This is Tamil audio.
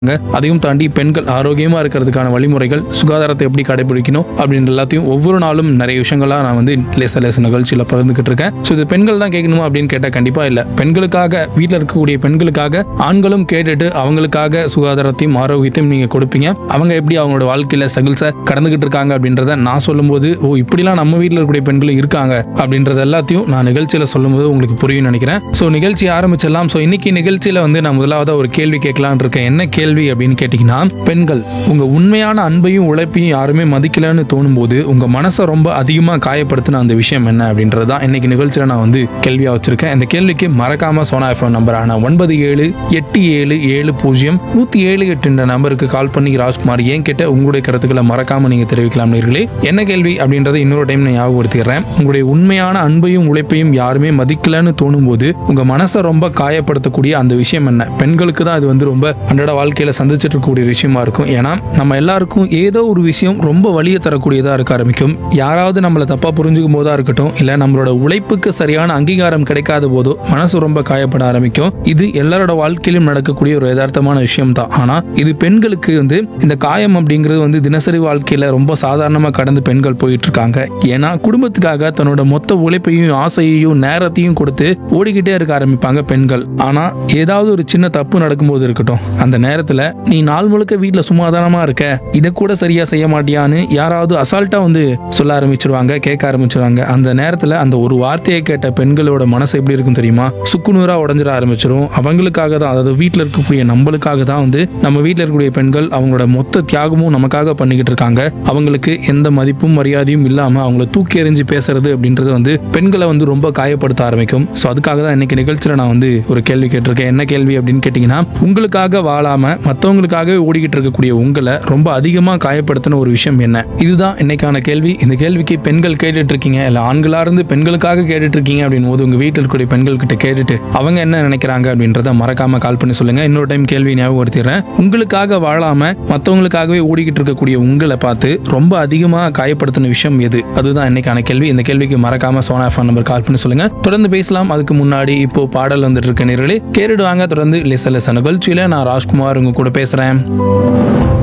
அதையும் தாண்டி பெண்கள் ஆரோக்கியமா இருக்கிறதுக்கான வழிமுறைகள் சுகாதாரத்தை எப்படி கடைபிடிக்கணும் அப்படின்ற எல்லாத்தையும் ஒவ்வொரு நாளும் நிறைய விஷயங்களா நான் வந்து லேச லேச நிகழ்ச்சியில் பகிர்ந்துகிட்டு இருக்கேன் ஸோ இது பெண்கள் தான் கேட்கணுமா அப்படின்னு கேட்டால் கண்டிப்பா இல்லை பெண்களுக்காக வீட்டில் இருக்கக்கூடிய பெண்களுக்காக ஆண்களும் கேட்டுட்டு அவங்களுக்காக சுகாதாரத்தையும் ஆரோக்கியத்தையும் நீங்க கொடுப்பீங்க அவங்க எப்படி அவங்களோட வாழ்க்கையில ஸ்ட்ரகிள்ஸை கடந்துகிட்டு இருக்காங்க அப்படின்றத நான் சொல்லும்போது ஓ இப்படிலாம் நம்ம வீட்டில் இருக்கக்கூடிய பெண்களும் இருக்காங்க அப்படின்றது எல்லாத்தையும் நான் நிகழ்ச்சியில சொல்லும்போது உங்களுக்கு புரியும் நினைக்கிறேன் ஸோ நிகழ்ச்சி ஆரம்பிச்சிடலாம் ஸோ இன்னைக்கு நிகழ்ச்சியில வந்து நான் முதலாவது ஒரு கேள்வி கேட்கலான்னு இருக்கேன் என்ன கேள்வி அப்படின்னு கேட்டீங்கன்னா பெண்கள் உங்க உண்மையான அன்பையும் உழைப்பையும் யாருமே மதிக்கலன்னு தோணும் போது உங்க மனசை ரொம்ப அதிகமா காயப்படுத்தின அந்த விஷயம் என்ன அப்படின்றது தான் இன்னைக்கு நிகழ்ச்சியில நான் வந்து கேள்வியா வச்சிருக்கேன் இந்த கேள்விக்கு மறக்காம சோனா எஃப்எம் நம்பரான ஒன்பது ஏழு எட்டு ஏழு ஏழு பூஜ்ஜியம் நூத்தி ஏழு எட்டுன்ற நம்பருக்கு கால் பண்ணி ராஜ்குமார் ஏன் கேட்ட உங்களுடைய கருத்துக்களை மறக்காம நீங்க தெரிவிக்கலாம் நேர்களே என்ன கேள்வி அப்படின்றத இன்னொரு டைம் நான் ஞாபகப்படுத்திடுறேன் உங்களுடைய உண்மையான அன்பையும் உழைப்பையும் யாருமே மதிக்கலன்னு தோணும் போது உங்க மனசை ரொம்ப காயப்படுத்தக்கூடிய அந்த விஷயம் என்ன பெண்களுக்கு தான் இது வந்து ரொம்ப அன்றாட வாழ்க்கையில சந்திச்சிட்டு இருக்கக்கூடிய விஷயமா இருக்கும் ஏன்னா நம்ம எல்லாருக்கும் ஏதோ ஒரு விஷயம் ரொம்ப வலிய தரக்கூடியதா இருக்க ஆரம்பிக்கும் யாராவது நம்மளை தப்பா புரிஞ்சுக்கும் போதா இருக்கட்டும் இல்ல நம்மளோட உழைப்புக்கு சரியான அங்கீகாரம் கிடைக்காத போதோ மனசு ரொம்ப காயப்பட ஆரம்பிக்கும் இது எல்லாரோட வாழ்க்கையிலும் நடக்கக்கூடிய ஒரு யதார்த்தமான விஷயம் தான் ஆனா இது பெண்களுக்கு வந்து இந்த காயம் அப்படிங்கிறது வந்து தினசரி வாழ்க்கையில ரொம்ப சாதாரணமா கடந்து பெண்கள் போயிட்டு இருக்காங்க ஏன்னா குடும்பத்துக்காக தன்னோட மொத்த உழைப்பையும் ஆசையையும் நேரத்தையும் கொடுத்து ஓடிக்கிட்டே இருக்க ஆரம்பிப்பாங்க பெண்கள் ஆனா ஏதாவது ஒரு சின்ன தப்பு நடக்கும்போது இருக்கட்டும் அந்த நேரத்துல நீ நாள் முழுக்க வீட்டுல சும்மாதானமா இருக்க இதை கூட சரியா செய்ய மாட்டியான்னு யாராவது அசால்ட்டா வந்து சொல்ல ஆரம்பிச்சிருவாங்க கேட்க ஆரம்பிச்சிருவாங்க அந்த நேரத்துல அந்த ஒரு வார்த்தையை கேட்ட பெண்களோட மனசு எப்படி இருக்கும் தெரியுமா சுக்குநூறா உடஞ்சிட ஆரம்பிச்சிரும் அவங்களுக்காக தான் அதாவது வீட்டில் இருக்கக்கூடிய நம்மளுக்காக தான் வந்து நம்ம வீட்டில் இருக்கக்கூடிய பெண்கள் அவங்களோட மொத்த தியாகமும் நமக்காக பண்ணிக்கிட்டு இருக்காங்க அவங்களுக்கு எந்த மதிப்பும் மரியாதையும் இல்லாம அவங்கள தூக்கி எறிஞ்சு பேசுறது அப்படின்றது வந்து பெண்களை வந்து ரொம்ப காயப்படுத்த ஆரம்பிக்கும் ஸோ அதுக்காக தான் இன்னைக்கு நிகழ்ச்சியில் நான் வந்து ஒரு கேள்வி கேட்டிருக்கேன் என்ன கேள்வி அப்படின்னு கேட்டிங்கன்னா உங்களுக்காக வாழாம மற்றவங்களுக்காகவே ஓடிக்கிட்டு இருக்கக்கூடிய உங்களை ரொம்ப அதிகமாக காயப்படுத்தின ஒரு விஷயம் என்ன இதுதான் இன்னைக்கான கேள்வி இந்த கேள்விக்கு பெண்கள் கேட்டுட்டு இருக்கீங்க இல்லை ஆண்களா இருந்து பெண்களுக்காக கேட்டுட்டு இருக்கீங்க அப்படின்னு போது உங்க வீட்டில் இருக்கக்கூடிய பெண்கள் கிட்ட கேட்டுட்டு அவங்க என்ன நினைக்கிறாங்க அப்படின்றத மறக்காம கால் பண்ணி சொல்லுங்க இன்னொரு டைம் கேள்வி ஞாபகப்படுத்திடுறேன் உங்களுக்காக வாழாம மற்றவங்களுக்காகவே ஓடிக்கிட்டு இருக்கக்கூடிய உங்களை பார்த்து ரொம்ப அதிகமாக காயப்படுத்தின விஷயம் எது அதுதான் இன்னைக்கான கேள்வி இந்த கேள்விக்கு மறக்காம சோனா ஃபோன் நம்பர் கால் பண்ணி சொல்லுங்க தொடர்ந்து பேசலாம் அதுக்கு முன்னாடி இப்போ பாடல் வந்துட்டு இருக்க நேர்களே கேட்டுடுவாங்க தொடர்ந்து லிச லிச நிகழ்ச்சியில நான் ராஜ்குமார் உங்க கூட பேசுறேன்